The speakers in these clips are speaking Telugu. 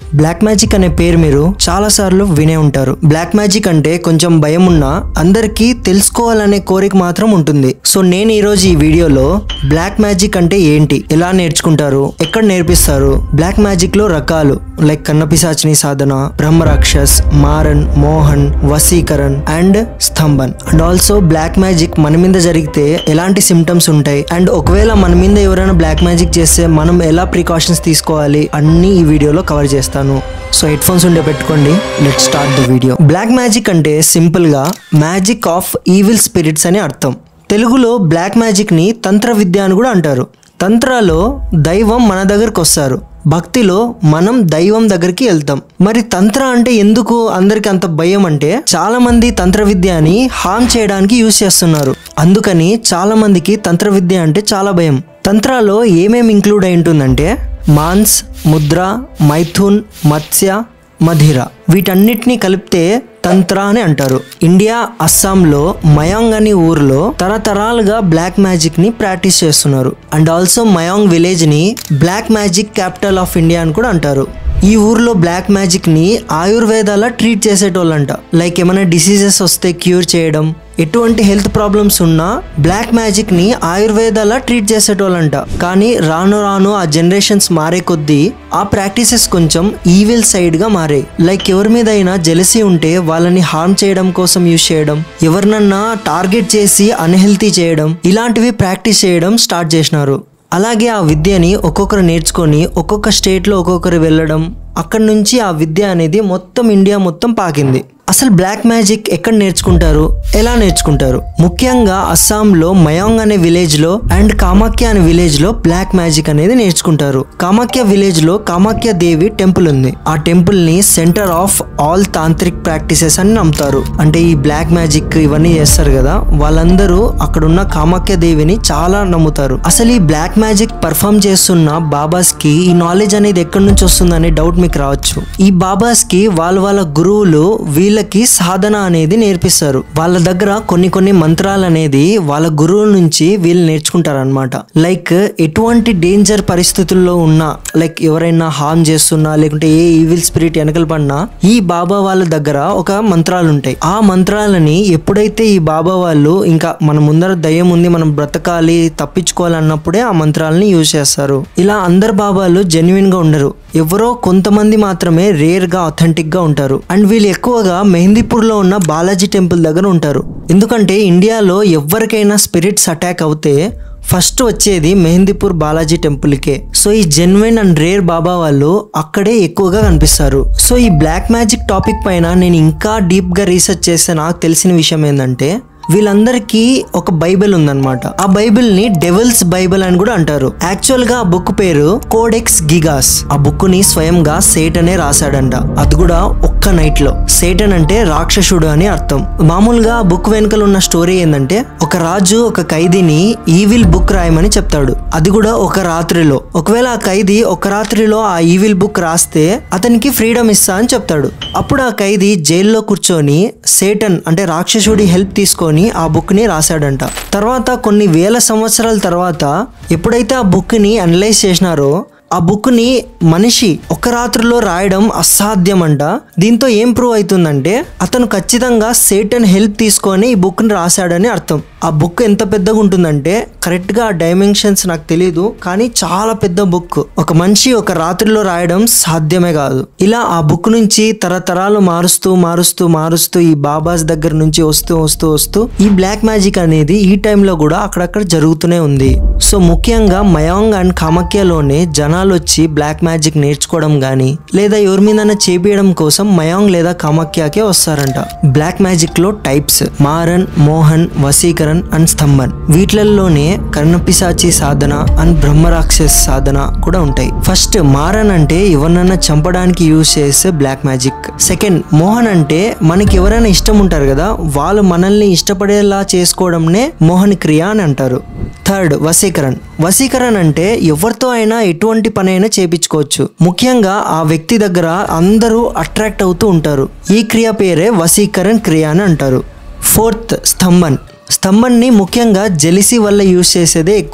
బ్లాక్ మ్యాజిక్ అనే పేరు మీరు చాలా సార్లు వినే ఉంటారు బ్లాక్ మ్యాజిక్ అంటే కొంచెం భయం ఉన్నా అందరికీ తెలుసుకోవాలనే కోరిక మాత్రం ఉంటుంది సో నేను ఈ రోజు ఈ వీడియోలో బ్లాక్ మ్యాజిక్ అంటే ఏంటి ఎలా నేర్చుకుంటారు ఎక్కడ నేర్పిస్తారు బ్లాక్ మ్యాజిక్ లో రకాలు లైక్ కన్నపిశాచిని సాధన బ్రహ్మరాక్షస్ మారన్ మోహన్ వసీకరణ్ అండ్ స్తంభన్ అండ్ ఆల్సో బ్లాక్ మ్యాజిక్ మన మీద జరిగితే ఎలాంటి సిమ్టమ్స్ ఉంటాయి అండ్ ఒకవేళ మన మీద ఎవరైనా బ్లాక్ మ్యాజిక్ చేస్తే మనం ఎలా ప్రికాషన్స్ తీసుకోవాలి అన్ని ఈ వీడియోలో కవర్ చేస్తాను సో హెడ్ ఫోన్స్ ఉండే పెట్టుకోండి let start the video black magic అంటే సింపుల్ గా మ్యాజిక్ ఆఫ్ ఈవిల్ స్పిరిట్స్ అని అర్థం తెలుగులో బ్లాక్ మ్యాజిక్ ని తంత్ర విద్య అని కూడా అంటారు తంత్రాలో దైవం మన దగ్గరకు వస్తారు భక్తిలో మనం దైవం దగ్గరికి వెళ్తాం మరి తంత్ర అంటే ఎందుకు అందరికి అంత భయం అంటే చాలా మంది తంత్ర విద్యని హామ్ చేయడానికి యూజ్ చేస్తున్నారు అందుకని చాలా మందికి తంత్ర విద్య అంటే చాలా భయం తంత్రాలో ఏమేమి ఇంక్లూడ్ అయి ఉంటుందంటే మాన్స్ ముద్ర మైథున్ మత్స్య మధిర వీటన్నిటిని కలిపితే తంత్ర అని అంటారు ఇండియా అస్సాంలో మయాంగ్ అనే ఊర్లో తరతరాలుగా బ్లాక్ మ్యాజిక్ ని ప్రాక్టీస్ చేస్తున్నారు అండ్ ఆల్సో మయాంగ్ విలేజ్ ని black magic capital of India అని కూడా అంటారు ఈ ఊర్లో బ్లాక్ మ్యాజిక్ ని ఆయుర్వేదాల ట్రీట్ చేసేటోళ్ళంట లైక్ ఏమైనా డిసీజెస్ వస్తే క్యూర్ చేయడం ఎటువంటి హెల్త్ ప్రాబ్లమ్స్ ఉన్నా బ్లాక్ మ్యాజిక్ ని ఆయుర్వేదాల ట్రీట్ చేసేటోళ్ళంట కానీ రాను రాను ఆ జనరేషన్స్ మారే కొద్దీ ఆ ప్రాక్టీసెస్ కొంచెం ఈవిల్ సైడ్ గా మారాయి లైక్ ఎవరి మీద అయినా జెలసీ ఉంటే వాళ్ళని హార్మ్ చేయడం కోసం యూజ్ చేయడం ఎవరినన్నా టార్గెట్ చేసి అన్హెల్తీ చేయడం ఇలాంటివి ప్రాక్టీస్ చేయడం స్టార్ట్ చేసినారు అలాగే ఆ విద్యని ఒక్కొక్కరు నేర్చుకొని ఒక్కొక్క స్టేట్లో ఒక్కొక్కరు వెళ్ళడం అక్కడ నుంచి ఆ విద్య అనేది మొత్తం ఇండియా మొత్తం పాకింది అసలు బ్లాక్ మ్యాజిక్ ఎక్కడ నేర్చుకుంటారు ఎలా నేర్చుకుంటారు ముఖ్యంగా అస్సాంలో మయాంగ్ అనే విలేజ్ లో అండ్ కామాఖ్య అనే విలేజ్ లో బ్లాక్ మ్యాజిక్ అనేది నేర్చుకుంటారు కామాఖ్య విలేజ్ లో కామాఖ్య దేవి టెంపుల్ ఉంది ఆ టెంపుల్ ని centre of all tantric practices అని నమ్ముతారు అంటే ఈ బ్లాక్ మ్యాజిక్ ఇవన్నీ చేస్తారు కదా వాళ్ళందరూ అక్కడ ఉన్న కామాఖ్య దేవిని చాలా నమ్ముతారు అసలు ఈ బ్లాక్ మ్యాజిక్ పర్ఫామ్ చేస్తున్న బాబాస్ కి ఈ నాలెడ్జ్ అనేది ఎక్కడి నుంచి వస్తుందనే డౌట్ మీకు రావచ్చు ఈ బాబాస్ కి వాళ్ళ వాళ్ళ గురువులు వీళ్ళకి సాధన అనేది నేర్పిస్తారు వాళ్ళ దగ్గర కొన్ని కొన్ని మంత్రాలు అనేది వాళ్ళ గురువుల నుంచి వీళ్ళు నేర్చుకుంటారు అనమాట లైక్ ఎటువంటి డేంజర్ పరిస్థితుల్లో ఉన్నా లైక్ ఎవరైనా హార్మ్ చేస్తున్నా లేకుంటే ఏ ఈవిల్ స్పిరిట్ వెనకలు పడినా ఈ బాబా వాళ్ళ దగ్గర ఒక మంత్రాలు ఉంటాయి ఆ మంత్రాలని ఎప్పుడైతే ఈ బాబా వాళ్ళు ఇంకా మన ముందర దయ్యం ఉంది మనం బ్రతకాలి తప్పించుకోవాలన్నప్పుడే ఆ మంత్రాలని యూజ్ చేస్తారు ఇలా అందరు బాబాలు జెన్యున్ గా ఉండరు ఎవరో కొంతమంది మాత్రమే రేర్ గా అథెంటిక్ గా ఉంటారు అండ్ వీళ్ళు ఎక్కువగా మెహందీపూర్ లో ఉన్న బాలాజీ టెంపుల్ దగ్గర ఉంటారు ఎందుకంటే ఇండియాలో ఎవరికైనా స్పిరిట్స్ అటాక్ అవుతే ఫస్ట్ వచ్చేది మెహందీపూర్ బాలాజీ టెంపుల్కే సో ఈ జెన్యున్ అండ్ రేర్ బాబా వాళ్ళు అక్కడే ఎక్కువగా కనిపిస్తారు సో ఈ బ్లాక్ మ్యాజిక్ టాపిక్ పైన నేను ఇంకా డీప్ గా రీసెర్చ్ చేస్తే నాకు తెలిసిన విషయం ఏంటంటే వీళ్ళందరికీ ఒక బైబిల్ ఉందన్నమాట ఆ బైబిల్ ని డెవిల్స్ బైబిల్ అని కూడా అంటారు యాక్చువల్ గా ఆ బుక్ పేరు కోడెక్స్ గిగాస్ ఆ బుక్ ని స్వయంగా సేటనే రాశాడంట అది కూడా ఒక్క నైట్ లో సేటన్ అంటే రాక్షసుడు అని అర్థం మామూలుగా ఆ బుక్ వెనుకలు ఉన్న స్టోరీ ఏంటంటే ఒక రాజు ఒక ఖైదీని ఈవిల్ బుక్ రాయమని చెప్తాడు అది కూడా ఒక రాత్రిలో ఒకవేళ ఆ ఖైదీ ఒక రాత్రిలో ఆ ఈవిల్ బుక్ రాస్తే అతనికి ఫ్రీడమ్ ఇస్తా అని చెప్తాడు అప్పుడు ఆ ఖైదీ జైల్లో కూర్చొని సేటన్ అంటే రాక్షసుడి హెల్ప్ తీసుకొని ఆ బుక్ ని రాశాడంట తర్వాత కొన్ని వేల సంవత్సరాల తర్వాత ఎప్పుడైతే ఆ బుక్ ని అనలైజ్ చేసినారో ఆ బుక్ ని మనిషి ఒక రాత్రిలో రాయడం అసాధ్యం అంట దీంతో ఏం ప్రూవ్ అవుతుందంటే అతను ఖచ్చితంగా సేటన్ హెల్ప్ తీసుకొని ఈ బుక్ ని రాశాడని అర్థం ఆ బుక్ ఎంత పెద్దగా ఉంటుందంటే కరెక్ట్ గా ఆ డైమెన్షన్స్ నాకు తెలియదు కానీ చాలా పెద్ద బుక్ ఒక మనిషి ఒక రాత్రిలో రాయడం సాధ్యమే కాదు ఇలా ఆ బుక్ నుంచి తరతరాలు మారుస్తూ మారుస్తూ మారుస్తూ ఈ బాబాస్ దగ్గర నుంచి వస్తూ వస్తూ వస్తూ ఈ బ్లాక్ మ్యాజిక్ అనేది ఈ టైంలో కూడా అక్కడక్కడ జరుగుతూనే ఉంది సో ముఖ్యంగా మయాంగ్ అండ్ కామాఖ్యలోనే జనాలు వచ్చి బ్లాక్ మ్యాజిక్ నేర్చుకోవడం గానీ లేదా ఎవరి మీద చేపియడం కోసం మయాంగ్ లేదా కామాఖ్యకే వస్తారంట బ్లాక్ మ్యాజిక్ లో టైప్స్ మారన్ మోహన్ వసీకరణ్ అండ్ స్తంభన్ వీటిలలోనే కర్ణపిశాచి సాధన అండ్ బ్రహ్మరాక్షస్ సాధన కూడా ఉంటాయి ఫస్ట్ మారన్ అంటే ఎవరినైనా చంపడానికి యూజ్ చేసే బ్లాక్ మ్యాజిక్ సెకండ్ మోహన్ అంటే మనకి ఎవరైనా ఇష్టం ఉంటారు కదా వాళ్ళు మనల్ని ఇష్టపడేలా చేసుకోవడంనే మోహన్ క్రియ అని అంటారు థర్డ్ వశీకరణ్ వశీకరణ్ అంటే ఎవరితో అయినా ఎటువంటి పని అయినా చేపించుకోవచ్చు ముఖ్యంగా ఆ వ్యక్తి దగ్గర అందరూ అట్రాక్ట్ అవుతూ ఉంటారు ఈ క్రియ పేరే వశీకరణ్ క్రియ అని అంటారు ఫోర్త్ స్తంభన్ స్తంభన్ని ముఖ్యంగా జెలిసి వల్ల యూజ్ చేసేదే ఎక్కువ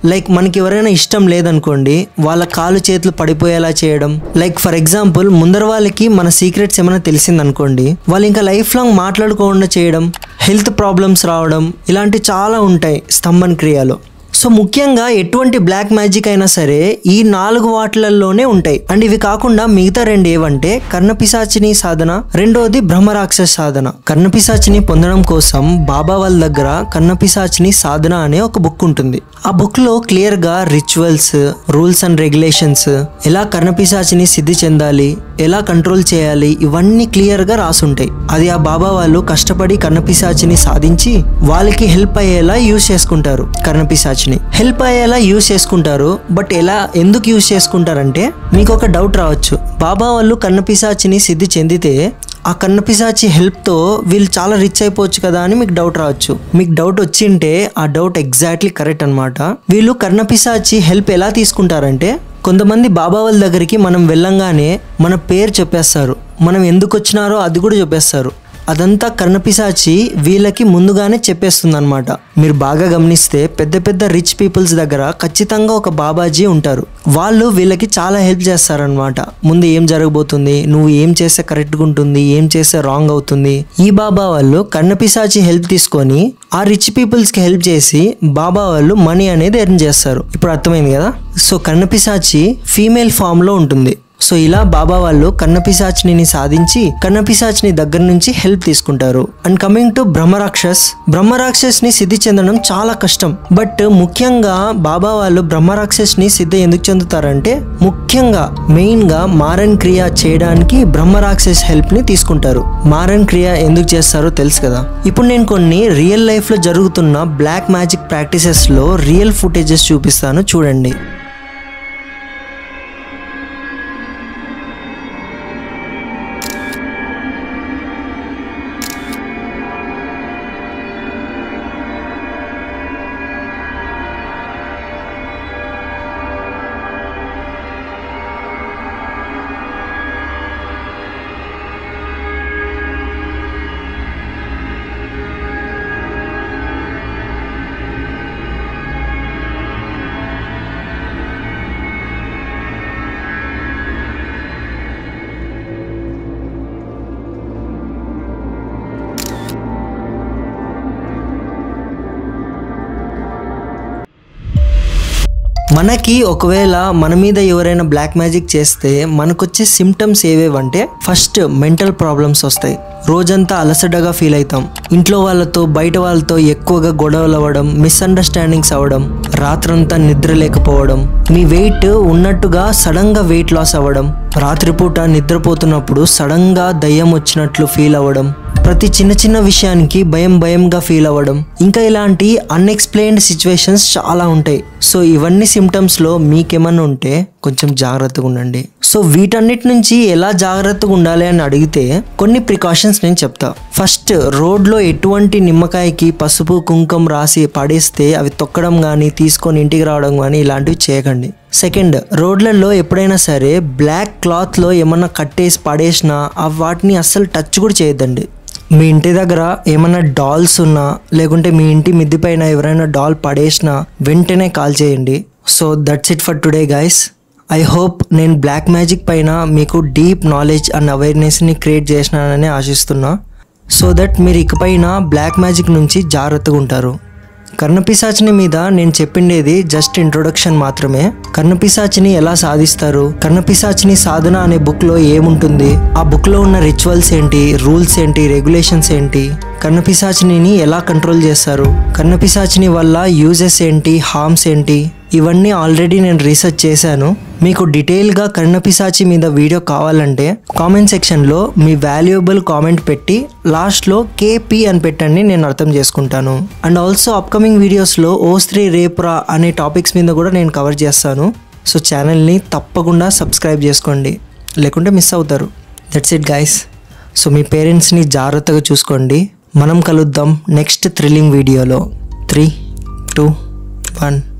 లైక్ మనకి ఎవరైనా ఇష్టం లేదనుకోండి వాళ్ళ కాలు చేతులు పడిపోయేలా చేయడం లైక్ ఫర్ ఎగ్జాంపుల్ ముందర వాళ్ళకి మన సీక్రెట్స్ ఏమైనా తెలిసిందనుకోండి వాళ్ళు ఇంకా లైఫ్ లాంగ్ మాట్లాడుకోకుండా చేయడం హెల్త్ ప్రాబ్లమ్స్ రావడం ఇలాంటి చాలా ఉంటాయి స్తంభన క్రియలో సో ముఖ్యంగా ఎటువంటి బ్లాక్ మ్యాజిక్ అయినా సరే ఈ నాలుగు వాటిలలోనే ఉంటాయి అండ్ ఇవి కాకుండా మిగతా రెండు ఏవంటే కర్ణపిశాచిని సాధన రెండోది బ్రహ్మరాక్షస సాధన కర్ణపిశాచిని పొందడం కోసం బాబా వాళ్ళ దగ్గర కర్ణపిశాచిని సాధన అనే ఒక బుక్ ఉంటుంది ఆ బుక్ లో క్లియర్ గా రిచువల్స్ రూల్స్ అండ్ రెగ్యులేషన్స్ ఎలా కర్ణపిశాచిని సిద్ధి చెందాలి ఎలా కంట్రోల్ చేయాలి ఇవన్నీ క్లియర్ గా రాసుంటాయి అది ఆ బాబా వాళ్ళు కష్టపడి కర్ణపిశాచిని సాధించి వాళ్ళకి హెల్ప్ అయ్యేలా యూజ్ చేసుకుంటారు కర్ణపిశాచిని హెల్ప్ అయ్యేలా యూజ్ చేసుకుంటారు బట్ ఎలా ఎందుకు యూజ్ చేసుకుంటారంటే మీకు ఒక డౌట్ రావచ్చు బాబా వాళ్ళు కర్ణపిశాచిని సిద్ధి చెందితే ఆ కన్నపిశాచి హెల్ప్తో వీళ్ళు చాలా రిచ్ అయిపోవచ్చు కదా అని మీకు డౌట్ రావచ్చు మీకు డౌట్ వచ్చింటే ఆ డౌట్ ఎగ్జాక్ట్లీ కరెక్ట్ అనమాట వీళ్ళు కర్ణపిశాచి హెల్ప్ ఎలా తీసుకుంటారంటే కొంతమంది బాబా వాళ్ళ దగ్గరికి మనం వెళ్ళంగానే మన పేరు చెప్పేస్తారు మనం ఎందుకు వచ్చినారో అది కూడా చెప్పేస్తారు అదంతా కర్ణపిశాచి వీళ్ళకి ముందుగానే చెప్పేస్తుంది అనమాట మీరు బాగా గమనిస్తే పెద్ద పెద్ద రిచ్ పీపుల్స్ దగ్గర ఖచ్చితంగా ఒక బాబాజీ ఉంటారు వాళ్ళు వీళ్ళకి చాలా హెల్ప్ చేస్తారనమాట ముందు ఏం జరగబోతుంది నువ్వు ఏం చేస్తే కరెక్ట్గా ఉంటుంది ఏం చేస్తే రాంగ్ అవుతుంది ఈ బాబా వాళ్ళు కర్ణపిశాచి హెల్ప్ తీసుకొని ఆ రిచ్ పీపుల్స్కి హెల్ప్ చేసి బాబా వాళ్ళు మనీ అనేది ఎర్న్ చేస్తారు ఇప్పుడు అర్థమైంది కదా సో కర్ణపిశాచి ఫీమేల్ ఫామ్లో ఉంటుంది సో ఇలా బాబా వాళ్ళు కన్నపిశాచిని సాధించి కన్నపిశాచిని దగ్గర నుంచి హెల్ప్ తీసుకుంటారు అండ్ కమింగ్ టు బ్రహ్మరాక్షస్ బ్రహ్మరాక్షస్ ని సిద్ధి చెందడం చాలా కష్టం బట్ ముఖ్యంగా బాబా వాళ్ళు బ్రహ్మరాక్షస్ ని సిద్ధి ఎందుకు చెందుతారంటే ముఖ్యంగా మెయిన్ గా మారన్ క్రియ చేయడానికి బ్రహ్మరాక్షస్ హెల్ప్ ని తీసుకుంటారు మారన్ క్రియ ఎందుకు చేస్తారో తెలుసు కదా ఇప్పుడు నేను కొన్ని రియల్ లైఫ్ లో జరుగుతున్న బ్లాక్ మ్యాజిక్ ప్రాక్టీసెస్ లో రియల్ ఫుటేజెస్ చూపిస్తాను చూడండి మనకి ఒకవేళ మన మీద ఎవరైనా బ్లాక్ మ్యాజిక్ చేస్తే మనకొచ్చే సిమ్టమ్స్ ఏవేవంటే ఫస్ట్ మెంటల్ ప్రాబ్లమ్స్ వస్తాయి రోజంతా అలసటగా ఫీల్ అవుతాం ఇంట్లో వాళ్ళతో బయట వాళ్ళతో ఎక్కువగా గొడవలు అవ్వడం మిస్అండర్స్టాండింగ్స్ అవ్వడం రాత్రంతా నిద్ర లేకపోవడం మీ వెయిట్ ఉన్నట్టుగా సడన్ గా వెయిట్ లాస్ అవ్వడం రాత్రిపూట నిద్రపోతున్నప్పుడు సడన్ గా దయ్యం వచ్చినట్లు ఫీల్ అవ్వడం ప్రతి చిన్న చిన్న విషయానికి భయం భయంగా ఫీల్ అవ్వడం ఇంకా ఇలాంటి అన్ఎక్స్ప్లెయిన్డ్ సిచ్యువేషన్స్ చాలా ఉంటాయి సో ఇవన్నీ సిమ్టమ్స్ లో మీకేమన్నా ఉంటే కొంచెం జాగ్రత్తగా ఉండండి సో వీటన్నిటి నుంచి ఎలా జాగ్రత్తగా ఉండాలి అని అడిగితే కొన్ని ప్రికాషన్స్ నేను చెప్తా ఫస్ట్ రోడ్లో ఎటువంటి నిమ్మకాయకి పసుపు కుంకుమ రాసి పడేస్తే అవి తొక్కడం కానీ తీసుకొని ఇంటికి రావడం కానీ ఇలాంటివి చేయకండి సెకండ్ రోడ్లలో ఎప్పుడైనా సరే బ్లాక్ క్లాత్లో ఏమన్నా కట్టేసి పడేసినా ఆ వాటిని అస్సలు టచ్ కూడా చేయొద్దండి మీ ఇంటి దగ్గర ఏమైనా డాల్స్ ఉన్నా లేకుంటే మీ ఇంటి మిద్ది పైన ఎవరైనా డాల్ పడేసినా వెంటనే కాల్ చేయండి so that's it for today guys I hope నేను బ్లాక్ మ్యాజిక్ పైన మీకు డీప్ నాలెడ్జ్ అండ్ అవేర్నెస్ని క్రియేట్ చేసినానని ఆశిస్తున్నా సో దట్ మీరు ఇకపైన బ్లాక్ మ్యాజిక్ నుంచి జాగ్రత్తగా ఉంటారు కర్ణపిశాచిని మీద నేను చెప్పిండేది జస్ట్ ఇంట్రొడక్షన్ మాత్రమే కర్ణపిశాచిని ఎలా సాధిస్తారు కర్ణపిశాచిని సాధన అనే బుక్ లో ఏముంటుంది ఆ బుక్ లో ఉన్న రిచువల్స్ ఏంటి రూల్స్ ఏంటి రెగ్యులేషన్స్ ఏంటి కర్ణపిశాచిని ఎలా కంట్రోల్ చేస్తారు కర్ణపిశాచిని వల్ల యూజెస్ ఏంటి హార్మ్స్ ఏంటి ఇవన్నీ ఆల్రెడీ నేను రీసెర్చ్ చేశాను మీకు డీటెయిల్గా కర్ణపిశాచి మీద వీడియో కావాలంటే కామెంట్ సెక్షన్లో మీ వాల్యుయబుల్ కామెంట్ పెట్టి లాస్ట్లో కేపీ అని పెట్టండి నేను అర్థం చేసుకుంటాను అండ్ ఆల్సో అప్కమింగ్ వీడియోస్లో ఓ స్త్రీ రేపురా అనే టాపిక్స్ మీద కూడా నేను కవర్ చేస్తాను సో ఛానల్ని తప్పకుండా సబ్స్క్రైబ్ చేసుకోండి లేకుంటే మిస్ అవుతారు దట్స్ ఇట్ గైస్ సో మీ పేరెంట్స్ని జాగ్రత్తగా చూసుకోండి మనం కలుద్దాం నెక్స్ట్ థ్రిల్లింగ్ వీడియోలో త్రీ టూ వన్